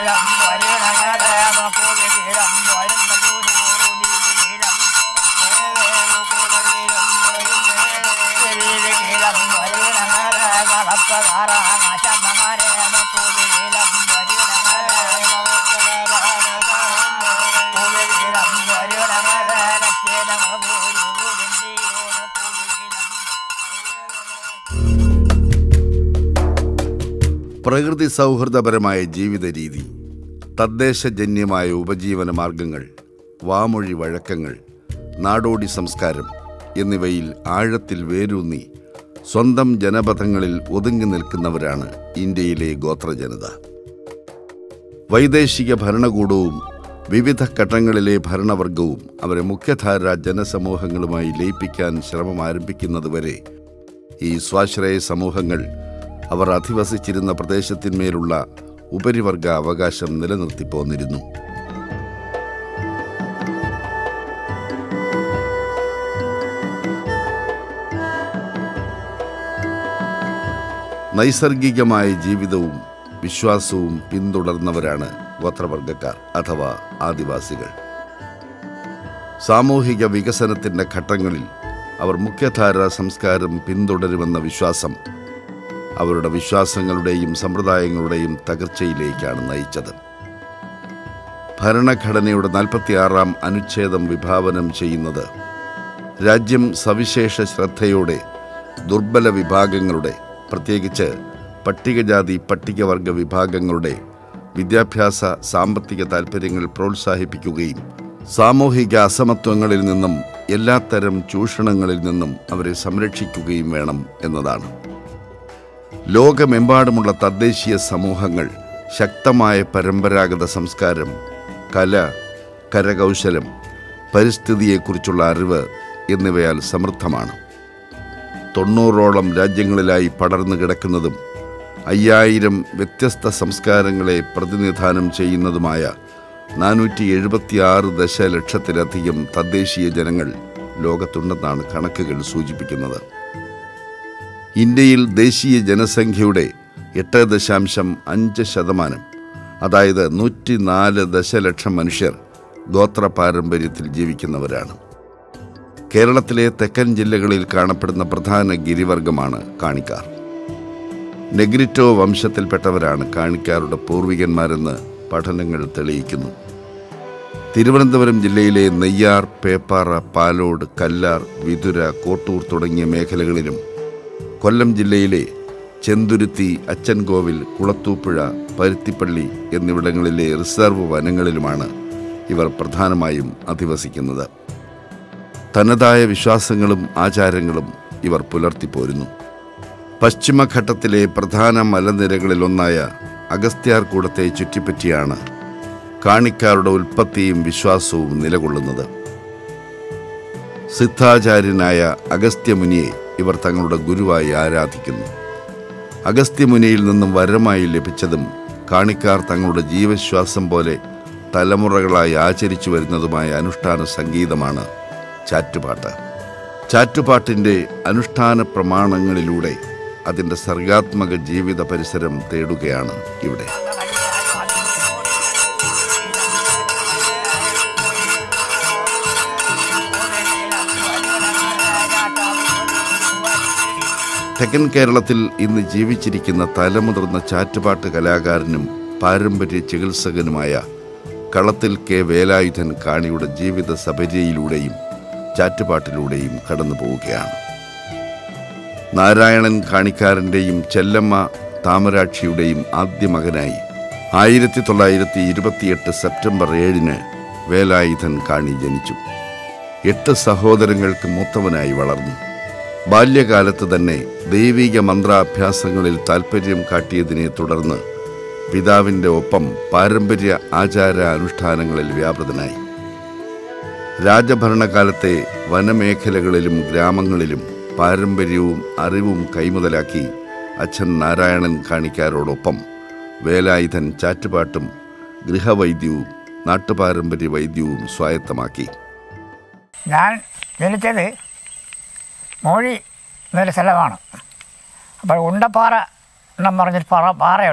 പ്രകൃതി സൗഹൃദപരമായ ജീവിത രീതി തദ്ദേശജന്യമായ ഉപജീവന മാർഗങ്ങൾ വാമൊഴി വഴക്കങ്ങൾ നാടോടി സംസ്കാരം എന്നിവയിൽ ആഴത്തിൽ വേരൂന്നി സ്വന്തം ജനപഥങ്ങളിൽ ഒതുങ്ങി നിൽക്കുന്നവരാണ് ഇന്ത്യയിലെ ഗോത്രജനത വൈദേശിക ഭരണകൂടവും വിവിധ ഘട്ടങ്ങളിലെ ഭരണവർഗവും അവരെ മുഖ്യധാര ജനസമൂഹങ്ങളുമായി ലയിപ്പിക്കാൻ ശ്രമം ആരംഭിക്കുന്നതുവരെ ഈ സ്വാശ്രയ സമൂഹങ്ങൾ അവർ അധിവസിച്ചിരുന്ന പ്രദേശത്തിന്മേലുള്ള ഉപരിവർഗ അവകാശം നിലനിർത്തി പോന്നിരുന്നു നൈസർഗികമായ ജീവിതവും വിശ്വാസവും പിന്തുടർന്നവരാണ് ഗോത്രവർഗക്കാർ അഥവാ ആദിവാസികൾ സാമൂഹിക വികസനത്തിന്റെ ഘട്ടങ്ങളിൽ അവർ മുഖ്യധാര സംസ്കാരം പിന്തുടരുമെന്ന വിശ്വാസം അവരുടെ വിശ്വാസങ്ങളുടെയും സമ്പ്രദായങ്ങളുടെയും തകർച്ചയിലേക്കാണ് നയിച്ചത് ഭരണഘടനയുടെ നാൽപ്പത്തിയാറാം അനുച്ഛേദം വിഭാവനം ചെയ്യുന്നത് രാജ്യം സവിശേഷ ശ്രദ്ധയോടെ ദുർബല വിഭാഗങ്ങളുടെ പ്രത്യേകിച്ച് പട്ടികജാതി പട്ടികവർഗ വിഭാഗങ്ങളുടെ വിദ്യാഭ്യാസ സാമ്പത്തിക താൽപ്പര്യങ്ങൾ പ്രോത്സാഹിപ്പിക്കുകയും സാമൂഹിക അസമത്വങ്ങളിൽ നിന്നും എല്ലാത്തരം ചൂഷണങ്ങളിൽ നിന്നും അവരെ സംരക്ഷിക്കുകയും വേണം എന്നതാണ് ലോകമെമ്പാടുമുള്ള തദ്ദേശീയ സമൂഹങ്ങൾ ശക്തമായ പരമ്പരാഗത സംസ്കാരം കല കരകൗശലം പരിസ്ഥിതിയെക്കുറിച്ചുള്ള അറിവ് എന്നിവയാൽ സമൃദ്ധമാണ് തൊണ്ണൂറോളം രാജ്യങ്ങളിലായി പടർന്നു കിടക്കുന്നതും അയ്യായിരം വ്യത്യസ്ത സംസ്കാരങ്ങളെ പ്രതിനിധാനം ചെയ്യുന്നതുമായ നാനൂറ്റി എഴുപത്തിയാറ് ദശലക്ഷത്തിലധികം തദ്ദേശീയ ജനങ്ങൾ ലോകത്തുണ്ടെന്നാണ് കണക്കുകൾ സൂചിപ്പിക്കുന്നത് ഇന്ത്യയിൽ ദേശീയ ജനസംഖ്യയുടെ എട്ട് ദശാംശം അഞ്ച് ശതമാനം അതായത് നൂറ്റിനാല് ദശലക്ഷം മനുഷ്യർ ഗോത്ര പാരമ്പര്യത്തിൽ ജീവിക്കുന്നവരാണ് കേരളത്തിലെ തെക്കൻ ജില്ലകളിൽ കാണപ്പെടുന്ന പ്രധാന ഗിരിവർഗമാണ് കാണിക്കാർ നെഗ്രിറ്റോ വംശത്തിൽപ്പെട്ടവരാണ് കാണിക്കാരുടെ പൂർവികന്മാരെന്ന് പഠനങ്ങൾ തെളിയിക്കുന്നു തിരുവനന്തപുരം ജില്ലയിലെ നെയ്യാർ പേപ്പാറ പാലോട് കല്ലാർ വിതുര കോട്ടൂർ തുടങ്ങിയ മേഖലകളിലും കൊല്ലം ജില്ലയിലെ ചെന്തുരുത്തി അച്ചൻകോവിൽ കുളത്തൂപ്പുഴ പരുത്തിപ്പള്ളി എന്നിവിടങ്ങളിലെ റിസർവ് വനങ്ങളിലുമാണ് ഇവർ പ്രധാനമായും അധിവസിക്കുന്നത് തനതായ വിശ്വാസങ്ങളും ആചാരങ്ങളും ഇവർ പുലർത്തിപ്പോരുന്നു പശ്ചിമഘട്ടത്തിലെ പ്രധാന മലനിരകളിലൊന്നായ അഗസ്ത്യാർകൂടത്തെ ചുറ്റിപ്പറ്റിയാണ് കാണിക്കാരുടെ ഉൽപ്പത്തിയും വിശ്വാസവും നിലകൊള്ളുന്നത് സിദ്ധാചാര്യനായ അഗസ്ത്യമുനിയെ ഇവർ തങ്ങളുടെ ഗുരുവായി ആരാധിക്കുന്നു അഗസ്ത്യമുനിയിൽ നിന്നും വരമായി ലഭിച്ചതും കാണിക്കാർ തങ്ങളുടെ ജീവശ്വാസം പോലെ തലമുറകളായി ആചരിച്ചു വരുന്നതുമായ അനുഷ്ഠാന സംഗീതമാണ് ചാറ്റുപാട്ട് ചാറ്റുപാട്ടിൻ്റെ അനുഷ്ഠാന പ്രമാണങ്ങളിലൂടെ അതിൻ്റെ സർഗാത്മക ജീവിത പരിസരം തേടുകയാണ് ഇവിടെ തെക്കൻ കേരളത്തിൽ ഇന്ന് ജീവിച്ചിരിക്കുന്ന തലമുതിർന്ന ചാറ്റുപാട്ട് കലാകാരനും പാരമ്പര്യ ചികിത്സകനുമായ കളത്തിൽ കെ വേലായുധൻ കാണിയുടെ ജീവിത സബരിയിലൂടെയും ചാറ്റുപാട്ടിലൂടെയും കടന്നു പോവുകയാണ് നാരായണൻ കാണിക്കാരൻ്റെയും ചെല്ലമ്മ താമരാക്ഷിയുടെയും ആദ്യ മകനായി ആയിരത്തി തൊള്ളായിരത്തി ഇരുപത്തിയെട്ട് സെപ്റ്റംബർ ഏഴിന് വേലായുധൻ കാണി ജനിച്ചു എട്ട് സഹോദരങ്ങൾക്ക് മൂത്തവനായി വളർന്നു ബാല്യകാലത്ത് തന്നെ ദൈവിക മന്ത്രാഭ്യാസങ്ങളിൽ താൽപ്പര്യം കാട്ടിയതിനെ തുടർന്ന് പിതാവിൻ്റെ ഒപ്പം പാരമ്പര്യ ആചാര അനുഷ്ഠാനങ്ങളിൽ വ്യാപൃതനായി രാജഭരണകാലത്തെ വനമേഖലകളിലും ഗ്രാമങ്ങളിലും പാരമ്പര്യവും അറിവും കൈമുതലാക്കി അച്ഛൻ നാരായണൻ കാണിക്കാരോടൊപ്പം വേലായുധൻ ചാറ്റുപാട്ടും ഗൃഹവൈദ്യവും നാട്ടുപാരമ്പര്യ വൈദ്യവും സ്വായത്തമാക്കി ഞാൻ ജനിച്ചത് മോഴി എന്നൊരു സ്ഥലമാണ് അപ്പോൾ ഉണ്ടപ്പാറ എന്നും പറഞ്ഞൊരു പാറ പാറയുണ്ട്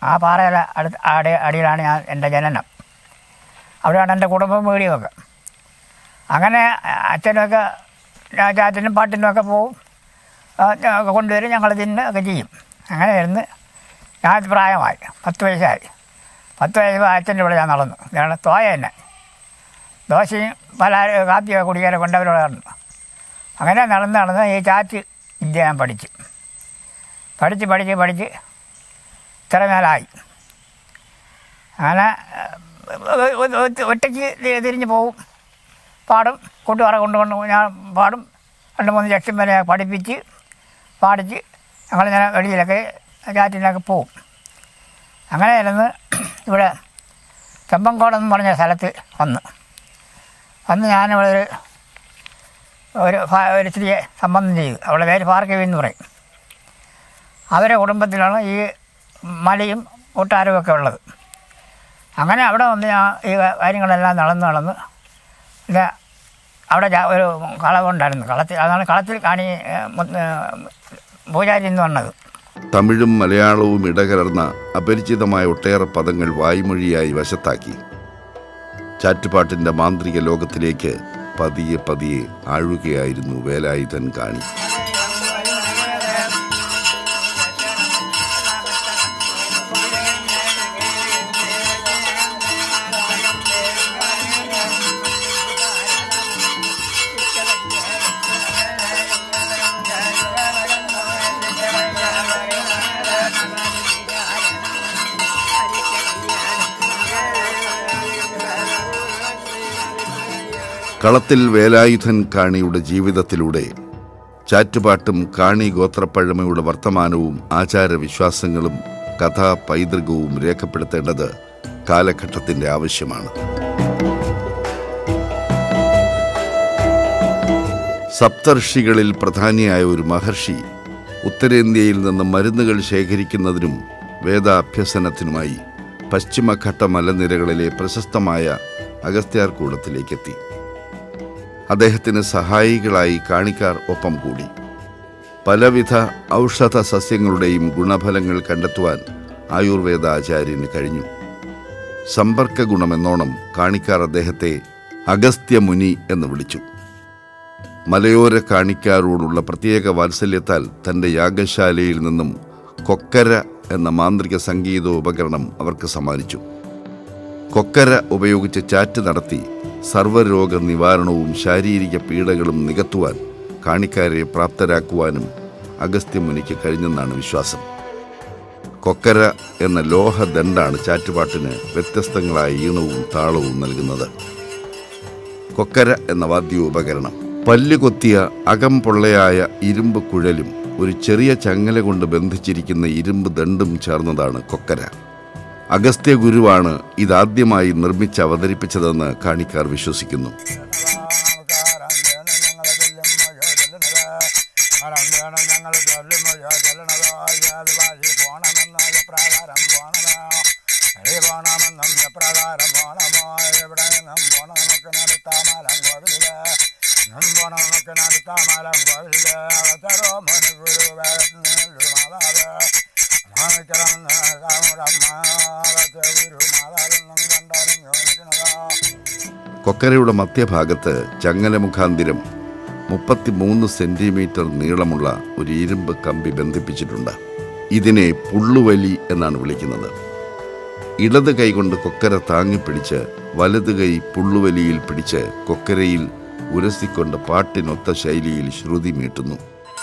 ആ പാറയുടെ അടുത്ത് അടി അടിയിലാണ് ഞാൻ എൻ്റെ ജനനം അവിടെയാണ് എൻ്റെ കുടുംബം വീടിയൊക്കെ അങ്ങനെ അച്ഛനൊക്കെ ചാറ്റിനും പാട്ടിനും ഒക്കെ പോവും ആ, ഒക്കെ കൊണ്ടുവരും ഞങ്ങൾ തിന്ന് ഒക്കെ ചെയ്യും അങ്ങനെ ഇരുന്ന് ഞാൻ പ്രായമായി പത്ത് വയസ്സായി പത്ത് വയസ്സ് അച്ഛൻ്റെ ഇവിടെ ഞാൻ നടന്നു ഞാൻ തോയ തന്നെ ദോശയും പല കാപ്പിയൊക്കെ കുടിക്കാനെ കൊണ്ടവരോട് നടന്നു അങ്ങനെ നടന്ന് നടന്ന് ഈ ചാറ്റ് വിദ്യ ഞാൻ പഠിച്ചു പഠിച്ച് പഠിച്ച് പഠിച്ച് ഇത്ര മേലായി അങ്ങനെ ഏഹ്, ഒ- ഒ- ഒറ്റയ്ക്ക് തി- തിരിഞ്ഞ് പോവും പാടും കൂട്ടുകാരെ കൊണ്ടുകൊണ്ട് ഞാൻ പാടും രണ്ട് മൂന്ന് ലക്ഷം വരെ പഠിപ്പിച്ച് പാടിച്ച് ഞങ്ങളിങ്ങനെ വെളിയിലൊക്കെ ചാറ്റിനൊക്കെ പോവും അങ്ങനെ ഇരുന്ന് ഇവിടെ ചെമ്പങ്കോടെന്ന് പറഞ്ഞ സ്ഥലത്ത് വന്ന് വന്ന് ഞാനിവിടെ ഒരു ഒരു ഫ- ഒരു സ്ത്രീയെ സംബന്ധം ചെയ്തു അവളുടെ പേര് ഭാർഗവി എന്ന് പറയും അവരെ കുടുംബത്തിലാണ് ഈ മലയും കൂട്ടാരവും ഒക്കെ ഉള്ളത് അങ്ങനെ അവിടെ വന്ന് ഞാൻ ഈ കാര്യങ്ങളെല്ലാം നടന്ന് നടന്ന് പിന്നെ അവിടെ ജാ- ഒരു കളവുണ്ടായിരുന്നു കളത്തിൽ അതാണ് കളത്തിൽ കാണി ഏ, മു- ഏ, പൂജാരി എന്ന് പറഞ്ഞത് തമിഴും മലയാളവും ഇടകലർന്ന അപരിചിതമായ ഒട്ടേറെ പദങ്ങൾ വായ്മൊഴിയായി വശത്താക്കി ചാറ്റുപാട്ടിൻ്റെ മാന്ത്രിക ലോകത്തിലേക്ക് പതിയെ പതിയെ ആഴുകയായിരുന്നു വേലായുധൻ കാണി കളത്തിൽ വേലായുധൻ കാണിയുടെ ജീവിതത്തിലൂടെ ചാറ്റുപാട്ടും കാണി ഗോത്രപ്പഴമയുടെ വർത്തമാനവും ആചാരവിശ്വാസങ്ങളും കഥാ പൈതൃകവും രേഖപ്പെടുത്തേണ്ടത് കാലഘട്ടത്തിന്റെ ആവശ്യമാണ് സപ്തർഷികളിൽ പ്രധാനിയായ ഒരു മഹർഷി ഉത്തരേന്ത്യയിൽ നിന്ന് മരുന്നുകൾ ശേഖരിക്കുന്നതിനും വേദാഭ്യസനത്തിനുമായി പശ്ചിമഘട്ട മലനിരകളിലെ പ്രശസ്തമായ അഗസ്ത്യാർകൂടത്തിലേക്കെത്തി അദ്ദേഹത്തിന് സഹായികളായി കാണിക്കാർ ഒപ്പം കൂടി പലവിധ ഔഷധ സസ്യങ്ങളുടെയും ഗുണഫലങ്ങൾ കണ്ടെത്തുവാൻ ആയുർവേദ ആചാര്യന് കഴിഞ്ഞു സമ്പർക്ക ഗുണമെന്നോണം കാണിക്കാർ അദ്ദേഹത്തെ അഗസ്ത്യമുനി എന്ന് വിളിച്ചു മലയോര കാണിക്കാരോടുള്ള പ്രത്യേക വാത്സല്യത്താൽ തൻ്റെ യാഗശാലയിൽ നിന്നും കൊക്കര എന്ന മാന്ത്രിക സംഗീതോപകരണം അവർക്ക് സമ്മാനിച്ചു കൊക്കര ഉപയോഗിച്ച് ചാറ്റ് നടത്തി സർവ്വരോഗ നിവാരണവും ശാരീരിക പീഡകളും നികത്തുവാൻ കാണിക്കാരെ പ്രാപ്തരാക്കുവാനും അഗസ്ത്യമുനിക്ക് കഴിഞ്ഞെന്നാണ് വിശ്വാസം കൊക്കര എന്ന ലോഹദണ്ഡാണ് ചാറ്റുപാട്ടിന് വ്യത്യസ്തങ്ങളായ ഈണവും താളവും നൽകുന്നത് കൊക്കര എന്ന വാദ്യോപകരണം പല്ലുകൊത്തിയ അകം പൊള്ളയായ ഇരുമ്പ് കുഴലും ഒരു ചെറിയ ചങ്ങല കൊണ്ട് ബന്ധിച്ചിരിക്കുന്ന ഇരുമ്പ് ദണ്ടും ചേർന്നതാണ് കൊക്കര അഗസ്ത്യ ഗുരുവാണ് ഇതാദ്യമായി നിർമ്മിച്ച് അവതരിപ്പിച്ചതെന്ന് കാണിക്കാർ വിശ്വസിക്കുന്നു ഞങ്ങൾ ചൊല്ലുമോ ചൊല്ലണതോ വാഴി പോണമെന്ന് എപ്രകാരം പോണതോ എഴി പോണമെന്നും എപ്രകാരം പോണമോ എവിടെ നിന്നും പോണം നമുക്ക് നടത്താമലം കോവില് നിന്നും പോണം നമുക്ക് നടത്താമലം കോവില് അവതരോ മുനി ഗുരു മാതാവ് മാമിക്കണമെന്ന് കാമുടമ്മ ഗുരു മാതാവെന്നും കണ്ടറിഞ്ഞു നിൽക്കുന്നതോ കൊക്കരയുടെ മധ്യഭാഗത്ത് ചങ്ങല മുഖാന്തിരം മുപ്പത്തിമൂന്ന് സെന്റിമീറ്റർ നീളമുള്ള ഒരു ഇരുമ്പ് കമ്പി ബന്ധിപ്പിച്ചിട്ടുണ്ട് ഇതിനെ പുള്ളുവലി എന്നാണ് വിളിക്കുന്നത് ഇടത് കൈകൊണ്ട് കൊക്കര താങ്ങിപ്പിടിച്ച് വലത് കൈ പുള്ളുവലിയിൽ പിടിച്ച് കൊക്കരയിൽ ഉരസിക്കൊണ്ട് പാട്ടിനൊത്ത ശൈലിയിൽ ശ്രുതി മീട്ടുന്നു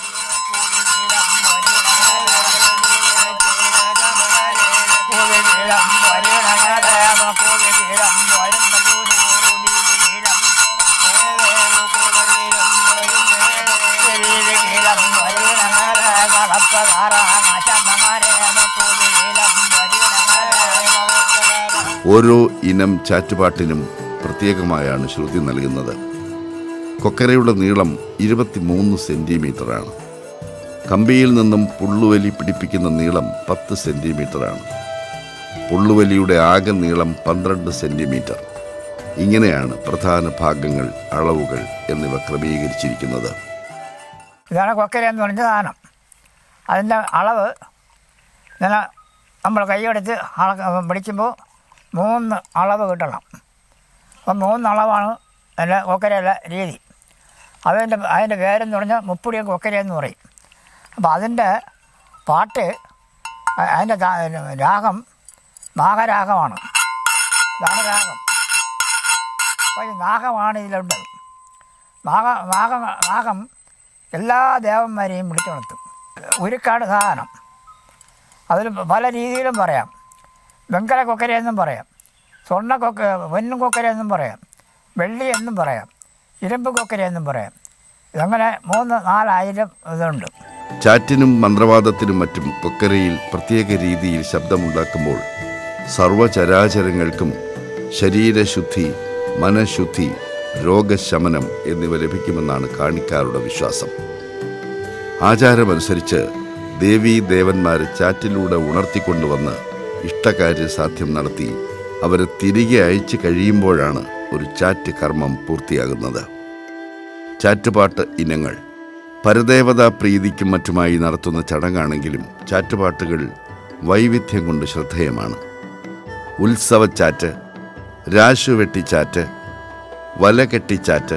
ഓരോ ഇനം ചാറ്റുപാട്ടിനും പ്രത്യേകമായാണ് ശ്രുതി നൽകുന്നത് കൊക്കരയുടെ നീളം ഇരുപത്തിമൂന്ന് സെന്റിമീറ്ററാണ് കമ്പിയിൽ നിന്നും പുള്ളുവലി പിടിപ്പിക്കുന്ന നീളം പത്ത് സെന്റിമീറ്ററാണ് പുള്ളുവലിയുടെ ആകെ നീളം പന്ത്രണ്ട് സെന്റിമീറ്റർ ഇങ്ങനെയാണ് പ്രധാന ഭാഗങ്ങൾ അളവുകൾ എന്നിവ ക്രമീകരിച്ചിരിക്കുന്നത് ഇതാണ് കൊക്കര എന്ന് പറഞ്ഞ സാധനം അതിൻ്റെ അളവ് ഇങ്ങനെ നമ്മൾ കൈയെടുത്ത് അള പിടിക്കുമ്പോൾ മൂന്ന് അളവ് കിട്ടണം അപ്പം മൂന്ന് അളവാണ് എൻ്റെ കൊക്കരയുള്ള രീതി അതിൻ്റെ അതിൻ്റെ പേരെന്ന് പറഞ്ഞാൽ മുപ്പടിയും കൊക്കര എന്ന് പറയും അപ്പോൾ അതിൻ്റെ പാട്ട് അ- അതിൻ്റെ താ- രാഗം നാഗരാഗമാണ് ഇതാണ് രാഗം അപ്പോൾ ഈ നാഗമാണ് ഇതിലുള്ളത് നാഗ നാഗ നാഗം എല്ലാ ദേവന്മാരെയും വിളിച്ചുണർത്തും ഉരുക്കാട് സാധനം അതിൽ പല രീതിയിലും പറയാം വെങ്കല കൊക്കര എന്നും പറയാം സ്വർണ്ണ കൊക്ക പൊന്നും കൊക്കര എന്നും പറയാം വെള്ളി എന്നും പറയാം ഇരുമ്പ് കൊക്കര എന്നും പറയാം ഇതങ്ങനെ മൂന്ന് നാലായിരം ഇതുണ്ട് ചാറ്റിനും മന്ത്രവാദത്തിനും മറ്റും കൊക്കരയിൽ പ്രത്യേക രീതിയിൽ ശബ്ദമുണ്ടാക്കുമ്പോൾ സർവചരാചരങ്ങൾക്കും ശരീരശുദ്ധി മനഃശുദ്ധി രോഗശമനം എന്നിവ ലഭിക്കുമെന്നാണ് കാണിക്കാരുടെ വിശ്വാസം ആചാരമനുസരിച്ച് ദേവീ ദേവന്മാരെ ചാറ്റിലൂടെ ഉണർത്തിക്കൊണ്ടുവന്ന് ഇഷ്ടകാര്യ സാധ്യം നടത്തി അവരെ തിരികെ അയച്ചു കഴിയുമ്പോഴാണ് ഒരു ചാറ്റ് കർമ്മം പൂർത്തിയാകുന്നത് ചാറ്റുപാട്ട് ഇനങ്ങൾ പരദേവതാ പ്രീതിക്കും മറ്റുമായി നടത്തുന്ന ചടങ്ങാണെങ്കിലും ചാറ്റുപാട്ടുകൾ വൈവിധ്യം കൊണ്ട് ശ്രദ്ധേയമാണ് ഉത്സവച്ചാറ്റ് രാശുവെട്ടിച്ചാറ്റ് വലകെട്ടിച്ചാറ്റ്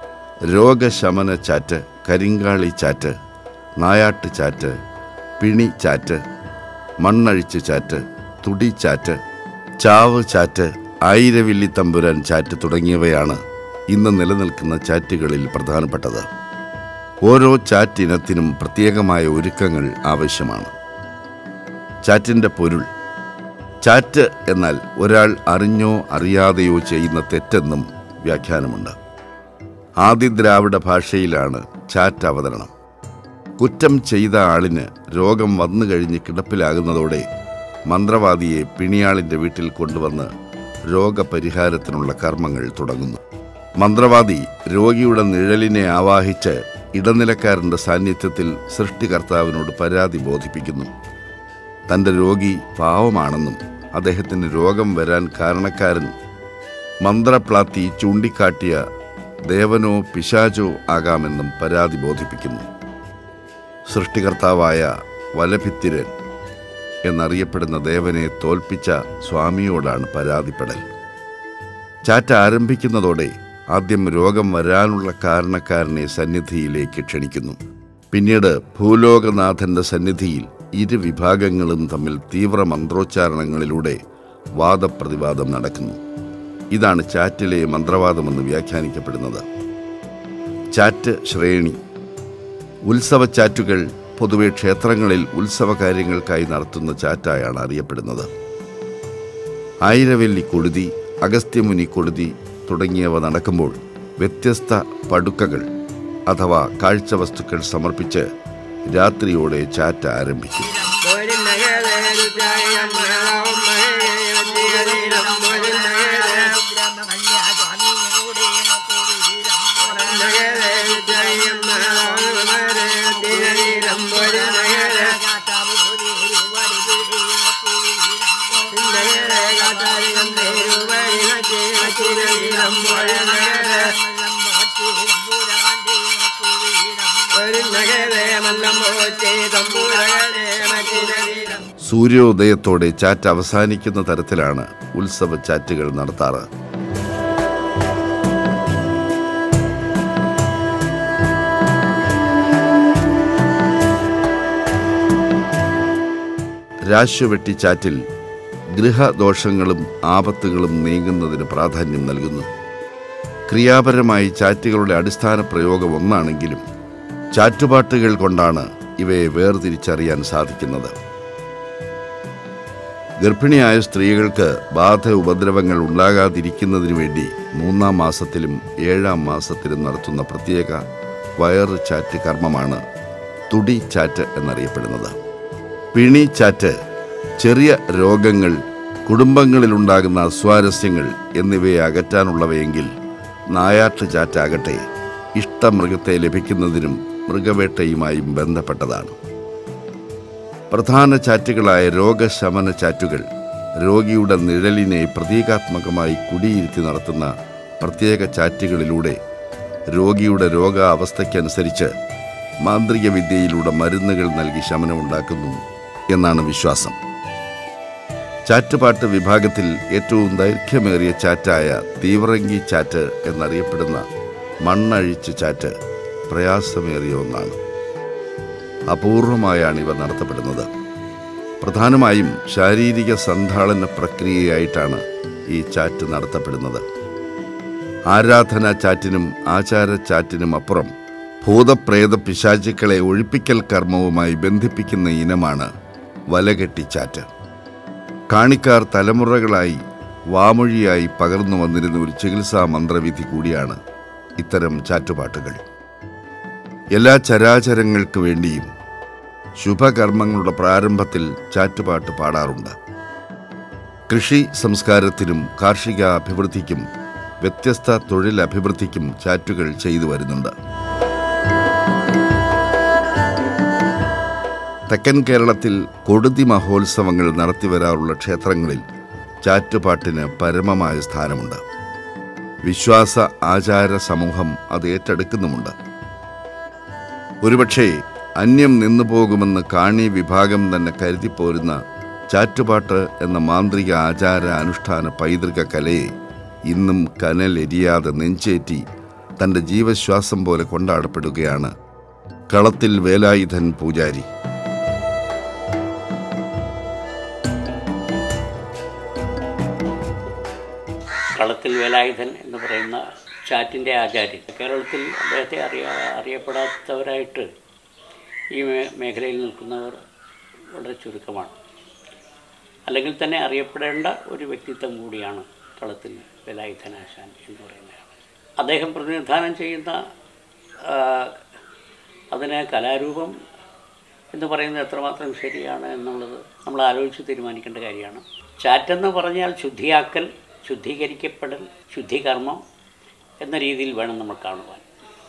രോഗശമന ചാറ്റ് കരിങ്കാളി ചാറ്റ് നായാട്ട് ചാറ്റ് പിണി ചാറ്റ് മണ്ണഴിച്ച് ചാറ്റ് തുടി ചാറ്റ് ചാവ് ചാറ്റ് ആയിരവില്ലി തമ്പുരാൻ ചാറ്റ് തുടങ്ങിയവയാണ് ഇന്ന് നിലനിൽക്കുന്ന ചാറ്റുകളിൽ പ്രധാനപ്പെട്ടത് ഓരോ ചാറ്റ് ഇനത്തിനും പ്രത്യേകമായ ഒരുക്കങ്ങൾ ആവശ്യമാണ് ചാറ്റിൻ്റെ പൊരുൾ ചാറ്റ് എന്നാൽ ഒരാൾ അറിഞ്ഞോ അറിയാതെയോ ചെയ്യുന്ന തെറ്റെന്നും വ്യാഖ്യാനമുണ്ട് ആദിദ്രാവിഡ ഭാഷയിലാണ് ചാറ്റ് അവതരണം കുറ്റം ചെയ്ത ആളിന് രോഗം വന്നു കഴിഞ്ഞ് കിടപ്പിലാകുന്നതോടെ മന്ത്രവാദിയെ പിണിയാളിൻ്റെ വീട്ടിൽ കൊണ്ടുവന്ന് രോഗപരിഹാരത്തിനുള്ള കർമ്മങ്ങൾ തുടങ്ങുന്നു മന്ത്രവാദി രോഗിയുടെ നിഴലിനെ ആവാഹിച്ച് ഇടനിലക്കാരൻ്റെ സാന്നിധ്യത്തിൽ സൃഷ്ടികർത്താവിനോട് പരാതി ബോധിപ്പിക്കുന്നു തൻ്റെ രോഗി പാവമാണെന്നും അദ്ദേഹത്തിന് രോഗം വരാൻ കാരണക്കാരൻ മന്ത്രപ്ലാത്തി ചൂണ്ടിക്കാട്ടിയ ദേവനോ പിശാചോ ആകാമെന്നും പരാതി ബോധിപ്പിക്കുന്നു സൃഷ്ടികർത്താവായ വലഭിത്തിരൻ എന്നറിയപ്പെടുന്ന ദേവനെ തോൽപ്പിച്ച സ്വാമിയോടാണ് പരാതിപ്പെടൽ ചാറ്റ ആരംഭിക്കുന്നതോടെ ആദ്യം രോഗം വരാനുള്ള കാരണക്കാരനെ സന്നിധിയിലേക്ക് ക്ഷണിക്കുന്നു പിന്നീട് ഭൂലോകനാഥന്റെ സന്നിധിയിൽ ഇരു വിഭാഗങ്ങളും തമ്മിൽ തീവ്ര മന്ത്രോച്ചാരണങ്ങളിലൂടെ വാദപ്രതിവാദം നടക്കുന്നു ഇതാണ് ചാറ്റിലെ മന്ത്രവാദമെന്ന് വ്യാഖ്യാനിക്കപ്പെടുന്നത് ചാറ്റ് ശ്രേണി ഉത്സവ ചാറ്റുകൾ പൊതുവെ ക്ഷേത്രങ്ങളിൽ ഉത്സവ കാര്യങ്ങൾക്കായി നടത്തുന്ന ചാറ്റായാണ് അറിയപ്പെടുന്നത് ആയിരവെല്ലി കൊഴുതി അഗസ്ത്യമുനി കൊഴുതി തുടങ്ങിയവ നടക്കുമ്പോൾ വ്യത്യസ്ത പടുക്കകൾ അഥവാ കാഴ്ചവസ്തുക്കൾ സമർപ്പിച്ച് രാത്രിയോടെ ചാറ്റ് ആരംഭിക്കും സൂര്യോദയത്തോടെ ചാറ്റ് അവസാനിക്കുന്ന തരത്തിലാണ് ഉത്സവ ചാറ്റുകൾ നടത്താറ് രാശുവെട്ടി ചാറ്റിൽ ഗൃഹദോഷങ്ങളും ആപത്തുകളും നീങ്ങുന്നതിന് പ്രാധാന്യം നൽകുന്നു ക്രിയാപരമായി ചാറ്റുകളുടെ അടിസ്ഥാന പ്രയോഗം ഒന്നാണെങ്കിലും ചാറ്റുപാട്ടുകൾ കൊണ്ടാണ് ഇവയെ വേർതിരിച്ചറിയാൻ സാധിക്കുന്നത് ഗർഭിണിയായ സ്ത്രീകൾക്ക് ബാധ ഉപദ്രവങ്ങൾ ഉണ്ടാകാതിരിക്കുന്നതിനു വേണ്ടി മൂന്നാം മാസത്തിലും ഏഴാം മാസത്തിലും നടത്തുന്ന പ്രത്യേക വയറ് ചാറ്റ് കർമ്മമാണ് തുടി ചാറ്റ് എന്നറിയപ്പെടുന്നത് പിണി ചാറ്റ് ചെറിയ രോഗങ്ങൾ കുടുംബങ്ങളിലുണ്ടാകുന്ന അസ്വാരസ്യങ്ങൾ എന്നിവയെ അകറ്റാനുള്ളവയെങ്കിൽ നായാട്ട് ചാറ്റാകട്ടെ ഇഷ്ടമൃഗത്തെ ലഭിക്കുന്നതിനും മൃഗവേട്ടയുമായും ബന്ധപ്പെട്ടതാണ് പ്രധാന ചാറ്റുകളായ രോഗശമന ചാറ്റുകൾ രോഗിയുടെ നിഴലിനെ പ്രതീകാത്മകമായി കുടിയിരുത്തി നടത്തുന്ന പ്രത്യേക ചാറ്റുകളിലൂടെ രോഗിയുടെ രോഗാവസ്ഥയ്ക്കനുസരിച്ച് മാന്ത്രിക വിദ്യയിലൂടെ മരുന്നുകൾ നൽകി ശമനമുണ്ടാക്കുന്നു എന്നാണ് വിശ്വാസം ചാറ്റുപാട്ട് വിഭാഗത്തിൽ ഏറ്റവും ദൈർഘ്യമേറിയ ചാറ്റായ തീവ്രങ്കി ചാറ്റ് എന്നറിയപ്പെടുന്ന മണ്ണഴിച്ച് ചാറ്റ് പ്രയാസമേറിയ ഒന്നാണ് അപൂർവമായാണ് ഇവ നടത്തപ്പെടുന്നത് പ്രധാനമായും ശാരീരിക സന്ധാളന പ്രക്രിയയായിട്ടാണ് ഈ ചാറ്റ് നടത്തപ്പെടുന്നത് ആരാധന ചാറ്റിനും ആചാര ചാറ്റിനും അപ്പുറം ഭൂതപ്രേത പിശാചുക്കളെ ഒഴിപ്പിക്കൽ കർമ്മവുമായി ബന്ധിപ്പിക്കുന്ന ഇനമാണ് വലകെട്ടി ചാറ്റ് കാണിക്കാർ തലമുറകളായി വാമൊഴിയായി പകർന്നു വന്നിരുന്ന ഒരു ചികിത്സാ മന്ത്രവിധി കൂടിയാണ് ഇത്തരം ചാറ്റുപാട്ടുകൾ എല്ലാ ചരാചരങ്ങൾക്ക് വേണ്ടിയും ശുഭകർമ്മങ്ങളുടെ പ്രാരംഭത്തിൽ ചാറ്റുപാട്ട് പാടാറുണ്ട് കൃഷി സംസ്കാരത്തിനും കാർഷിക അഭിവൃദ്ധിക്കും വ്യത്യസ്ത തൊഴിലഭിവൃദ്ധിക്കും ചാറ്റുകൾ ചെയ്തു വരുന്നുണ്ട് തെക്കൻ കേരളത്തിൽ കൊടുതി മഹോത്സവങ്ങൾ നടത്തിവരാറുള്ള ക്ഷേത്രങ്ങളിൽ ചാറ്റുപാട്ടിന് പരമമായ സ്ഥാനമുണ്ട് വിശ്വാസ ആചാര സമൂഹം അത് ഏറ്റെടുക്കുന്നുമുണ്ട് ഒരുപക്ഷേ അന്യം നിന്നു പോകുമെന്ന് കാണി വിഭാഗം തന്നെ കരുതിപ്പോരുന്ന ചാറ്റുപാട്ട് എന്ന മാന്ത്രിക ആചാര അനുഷ്ഠാന പൈതൃക കലയെ ഇന്നും കനലെരിയാതെ നെഞ്ചേറ്റി തൻ്റെ ജീവശ്വാസം പോലെ കൊണ്ടാടപ്പെടുകയാണ് കളത്തിൽ വേലായുധൻ പൂജാരി കളത്തിൽ വേലായുധൻ എന്ന് പറയുന്ന ചാറ്റിൻ്റെ ആചാര്യൻ കേരളത്തിൽ അദ്ദേഹത്തെ അറിയാ അറിയപ്പെടാത്തവരായിട്ട് ഈ മേ- മേഖലയിൽ നിൽക്കുന്നവർ വളരെ ചുരുക്കമാണ് അല്ലെങ്കിൽ തന്നെ അറിയപ്പെടേണ്ട ഒരു വ്യക്തിത്വം കൂടിയാണ് കളത്തിൽ വേലായുധൻ ആശാൻ എന്ന് പറയുന്നത് അദ്ദേഹം പ്രതിനിധാനം ചെയ്യുന്ന ആ, അതിന് കലാരൂപം എന്ന് പറയുന്നത് എത്രമാത്രം ശരിയാണ് എന്നുള്ളത് നമ്മൾ ആലോചിച്ച് തീരുമാനിക്കേണ്ട കാര്യമാണ് ചാറ്റെന്ന് പറഞ്ഞാൽ ശുദ്ധിയാക്കൽ ശുദ്ധീകരിക്കപ്പെടൽ ശുദ്ധികർമ്മം എന്ന രീതിയിൽ വേണം നമ്മൾ കാണുവാൻ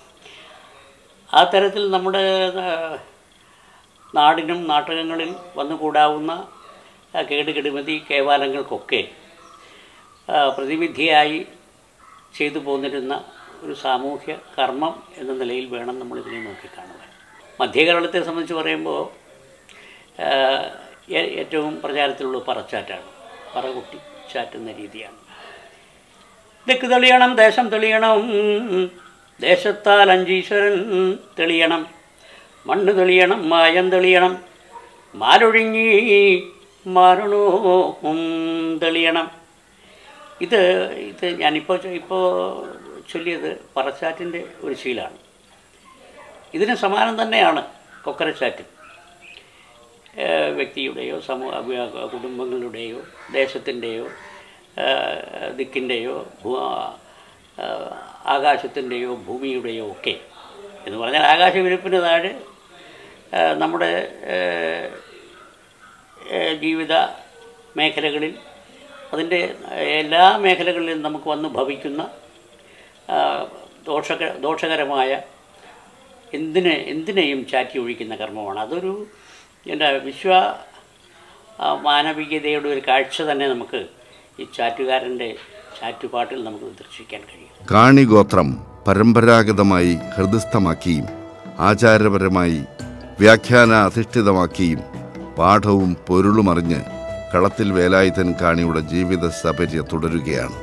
ആ തരത്തിൽ നമ്മുടെ ആ, നാടിനും നാട്ടകങ്ങളിൽ വന്നുകൂടാവുന്ന ആ, കേടുകെടുമതി കേവാലങ്ങൾക്കൊക്കെ ആ, പ്രതിവിധിയായി ചെയ്തു പോന്നിരുന്ന ഒരു സാമൂഹ്യ കർമ്മം എന്ന നിലയിൽ വേണം നമ്മളിതിനെ നോക്കിക്കാണുവാൻ മധ്യകേരളത്തെ സംബന്ധിച്ച് പറയുമ്പോൾ ആ, ഏ- ഏറ്റവും പ്രചാരത്തിലുള്ള പറച്ചാറ്റാണ് പറകുട്ടി ചാറ്റുന്ന രീതിയാണ് ദിക്ക് തെളിയണം ദേശം തെളിയണം ദേശത്താൽ അഞ്ചീശ്വരൻ തെളിയണം മണ്ണ് തെളിയണം മായം തെളിയണം മാലൊഴിഞ്ഞി മാരണോ തെളിയണം ഇത് ഇത് ഞാനിപ്പോൾ ചൊ- ഇപ്പോൾ ചൊല്ലിയത് പറച്ചാറ്റിൻ്റെ ഒരു ശീലമാണ് ഇതിന് സമാനം തന്നെയാണ് കൊക്കരച്ചാറ്റ് ഏഹ് വ്യക്തിയുടെയോ സമൂഹ വ്യ- കുടുംബങ്ങളുടെയോ ദേശത്തിൻ്റെയോ ദിക്കിൻ്റെയോ ഭൂ ഏഹ് ആകാശത്തിൻ്റെയോ ഭൂമിയുടെയോ ഒക്കെ എന്ന് പറഞ്ഞാൽ ആകാശവിരുപ്പിന് താഴെ ഏഹ് നമ്മുടെ ഏഹ് ഏഹ് ജീവിത മേഖലകളിൽ അതിൻ്റെ എല്ലാ മേഖലകളിലും നമുക്ക് വന്ന് ഭവിക്കുന്ന ആ, ദോഷക ദോഷകരമായ എന്തിനെ എന്തിനേയും ചാറ്റി ഒഴിക്കുന്ന കർമ്മമാണ് അതൊരു എന്താ വിശ്വ ആ, മാനവികതയുടെ ഒരു കാഴ്ച തന്നെ നമുക്ക് ഈ ചാറ്റുകാരൻ്റെ ചാറ്റുപാട്ടിൽ നമുക്ക് ദർശിക്കാൻ കഴിയും കാണി ഗോത്രം പരമ്പരാഗതമായി ഹൃദയസ്ഥമാക്കിയും ആചാരപരമായി വ്യാഖ്യാന അധിഷ്ഠിതമാക്കിയും പാഠവും പൊരുളുമറിഞ്ഞ് കളത്തിൽ വേലായുധൻ കാണിയുടെ ജീവിത സപര്യ തുടരുകയാണ്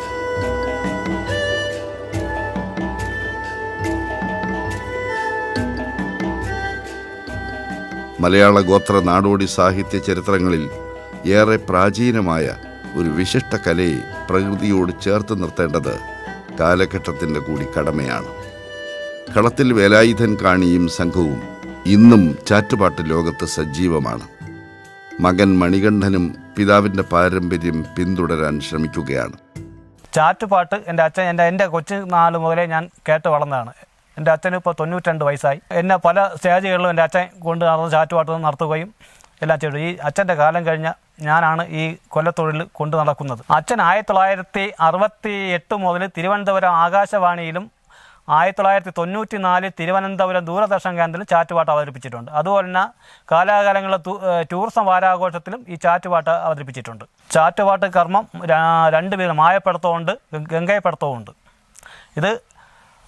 മലയാള ഗോത്ര നാടോടി സാഹിത്യ ചരിത്രങ്ങളിൽ ഏറെ പ്രാചീനമായ ഒരു വിശിഷ്ട കലയെ പ്രകൃതിയോട് ചേർത്ത് നിർത്തേണ്ടത് കാലഘട്ടത്തിൻ്റെ കൂടി കടമയാണ് കളത്തിൽ വേലായുധൻ കാണിയും സംഘവും ഇന്നും ചാറ്റുപാട്ട് ലോകത്ത് സജീവമാണ് മകൻ മണികണ്ഠനും പിതാവിൻ്റെ പാരമ്പര്യം പിന്തുടരാൻ ശ്രമിക്കുകയാണ് ചാറ്റുപാട്ട് എൻ്റെ അച്ഛൻ എൻ്റെ എൻ്റെ കൊച്ചു നാൾ മുതലേ ഞാൻ കേട്ട് വളർന്നതാണ് എൻ്റെ അച്ഛന് ഇപ്പോൾ തൊണ്ണൂറ്റിരണ്ട് വയസ്സായി എന്നെ പല സ്റ്റേജുകളിലും എൻ്റെ അച്ഛൻ കൊണ്ട് നടന്ന് ചാറ്റുപാട്ട് നടത്തുകയും എല്ലാം ചെയ്തു ഈ അച്ഛൻ്റെ കാലം കഴിഞ്ഞ ഞാനാണ് ഈ കൊല്ലത്തൊഴിൽ കൊണ്ട് നടക്കുന്നത് അച്ഛൻ ആയിരത്തി തൊള്ളായിരത്തി അറുപത്തി എട്ട് മുതൽ തിരുവനന്തപുരം ആകാശവാണിയിലും ആയിരത്തി തൊള്ളായിരത്തി തൊണ്ണൂറ്റി നാലിൽ തിരുവനന്തപുരം ദൂരദർശൻ കേന്ദ്രത്തിൽ ചാറ്റുപാട്ട് അവതരിപ്പിച്ചിട്ടുണ്ട് അതുപോലെ തന്നെ കാലാകാലങ്ങളിലെ തു- ഏഹ് ടൂറിസം വാരാഘോഷത്തിലും ഈ ചാറ്റുപാട്ട് അവതരിപ്പിച്ചിട്ടുണ്ട് ചാറ്റുപാട്ട് കർമ്മം ര- രണ്ട് പേര് മായപ്പെടുത്തമുണ്ട് ഗംഗയപ്പെടുത്തമുണ്ട് ഇത്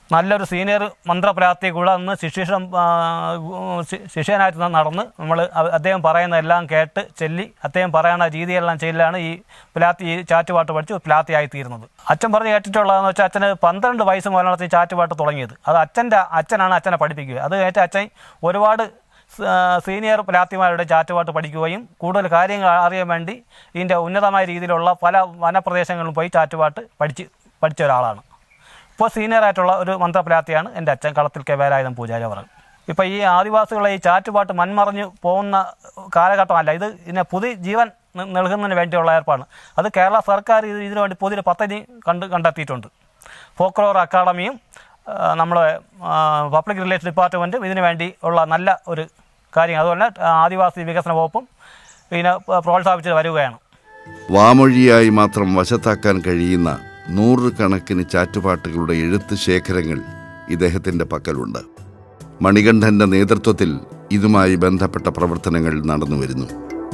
നല്ലൊരു സീനിയർ മന്ത്രപ്രാപ്തി കൂടെ അന്ന് ശിഷ്യൻ ശിഷ്യനായിട്ട് നടന്ന് നമ്മൾ അദ്ദേഹം പറയുന്ന എല്ലാം കേട്ട് ചെല്ലി അദ്ദേഹം പറയുന്ന രീതിയെല്ലാം ചെയ്യലാണ് ഈ പിലാത്തി ഈ ചാറ്റുപാട്ട് പഠിച്ച് പിലാത്തിയായിത്തീരുന്നത് അച്ഛൻ പറഞ്ഞ് കേട്ടിട്ടുള്ളതെന്ന് വെച്ചാൽ അച്ഛന് പന്ത്രണ്ട് വയസ്സ് മുതലാണ് ഈ ചാറ്റുപാട്ട് തുടങ്ങിയത് അത് അച്ഛൻ്റെ അച്ഛനാണ് അച്ഛനെ പഠിപ്പിക്കുക അത് കേട്ട് അച്ഛൻ ഒരുപാട് സ- സീനിയർ പിലാത്തിമാരുടെ ചാറ്റുപാട്ട് പഠിക്കുകയും കൂടുതൽ കാര്യങ്ങൾ അറിയാൻ വേണ്ടി ഇതിൻ്റെ ഉന്നതമായ രീതിയിലുള്ള പല വനപ്രദേശങ്ങളിലും പോയി ചാറ്റുപാട്ട് പഠിച്ച് പഠിച്ച ഒരാളാണ് ഇപ്പോൾ സീനിയർ ആയിട്ടുള്ള ഒരു മന്ത്രപ്രാപ്തിയാണ് എൻ്റെ അച്ഛൻ കളത്തിൽ കെ വേലായുധം പൂജാരി അവർ ഇപ്പോൾ ഈ ആദിവാസികളെ ഈ ചാറ്റുപാട്ട് മൺമറഞ്ഞ് പോകുന്ന കാലഘട്ടമല്ല ഇത് ഇതിനെ പുതിയ ജീവൻ ന- നൽകുന്നതിന് വേണ്ടിയുള്ള ഏർപ്പാടാണ് അത് കേരള സർക്കാർ ഇത് ഇതിനു വേണ്ടി പുതിയൊരു പദ്ധതി കണ്ട് കണ്ടെത്തിയിട്ടുണ്ട് ഫോക്ലോർ അക്കാഡമിയും ആ, നമ്മുടെ ആ, പബ്ലിക് റിലേഷൻ ഡിപ്പാർട്ട്മെൻറ്റും ഇതിനു വേണ്ടി ഉള്ള നല്ല ഒരു കാര്യം അതുപോലെ തന്നെ ആദിവാസി വികസന വകുപ്പും ഇതിനെ പ്രോത്സാഹിപ്പിച്ച് വരികയാണ് വാമൊഴിയായി മാത്രം വശത്താക്കാൻ കഴിയുന്ന നൂറുകണക്കിന് ചാറ്റുപാട്ടുകളുടെ എഴുത്ത് ശേഖരങ്ങൾ ഇദ്ദേഹത്തിൻ്റെ പക്കലുണ്ട് മണികണ്ഠന്റെ നേതൃത്വത്തിൽ ഇതുമായി ബന്ധപ്പെട്ട പ്രവർത്തനങ്ങൾ നടന്നുവരുന്നു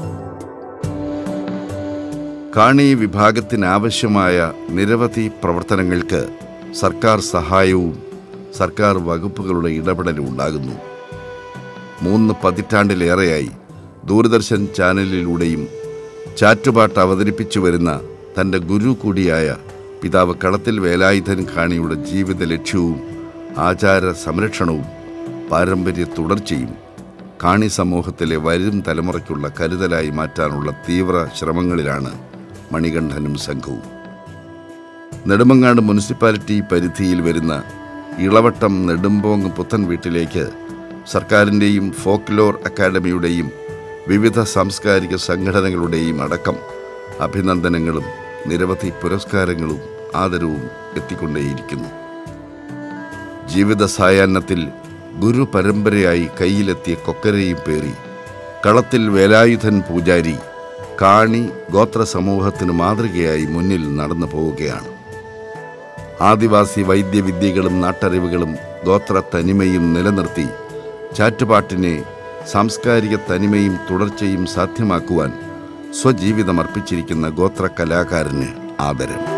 കാണി വിഭാഗത്തിനാവശ്യമായ നിരവധി പ്രവർത്തനങ്ങൾക്ക് സർക്കാർ സഹായവും സർക്കാർ വകുപ്പുകളുടെ ഇടപെടലും ഉണ്ടാകുന്നു മൂന്ന് പതിറ്റാണ്ടിലേറെയായി ദൂരദർശൻ ചാനലിലൂടെയും ചാറ്റുപാട്ട് അവതരിപ്പിച്ചു വരുന്ന തൻ്റെ ഗുരു കൂടിയായ പിതാവ് കളത്തിൽ വേലായുധൻ കാണിയുടെ ജീവിത ലക്ഷ്യവും ആചാര സംരക്ഷണവും പാരമ്പര്യ തുടർച്ചയും കാണി സമൂഹത്തിലെ വരും തലമുറയ്ക്കുള്ള കരുതലായി മാറ്റാനുള്ള തീവ്ര ശ്രമങ്ങളിലാണ് മണികണ്ഠനും സംഘവും നെടുമങ്ങാട് മുനിസിപ്പാലിറ്റി പരിധിയിൽ വരുന്ന ഇളവട്ടം നെടുമ്പോങ് പുത്തൻ വീട്ടിലേക്ക് സർക്കാരിൻ്റെയും ഫോക്ലോർ അക്കാദമിയുടെയും വിവിധ സാംസ്കാരിക സംഘടനകളുടെയും അടക്കം അഭിനന്ദനങ്ങളും നിരവധി പുരസ്കാരങ്ങളും ആദരവും എത്തിക്കൊണ്ടേയിരിക്കുന്നു ജീവിത സായാഹ്നത്തിൽ ഗുരു പരമ്പരയായി കയ്യിലെത്തിയ കൊക്കരയും പേറി കളത്തിൽ വേലായുധൻ പൂജാരി കാണി ഗോത്ര സമൂഹത്തിന് മാതൃകയായി മുന്നിൽ നടന്നു പോവുകയാണ് ആദിവാസി വൈദ്യവിദ്യകളും നാട്ടറിവുകളും ഗോത്ര തനിമയും നിലനിർത്തി ചാറ്റുപാട്ടിനെ സാംസ്കാരിക തനിമയും തുടർച്ചയും സാധ്യമാക്കുവാൻ സ്വജീവിതമർപ്പിച്ചിരിക്കുന്ന ഗോത്ര കലാകാരന് ആദരം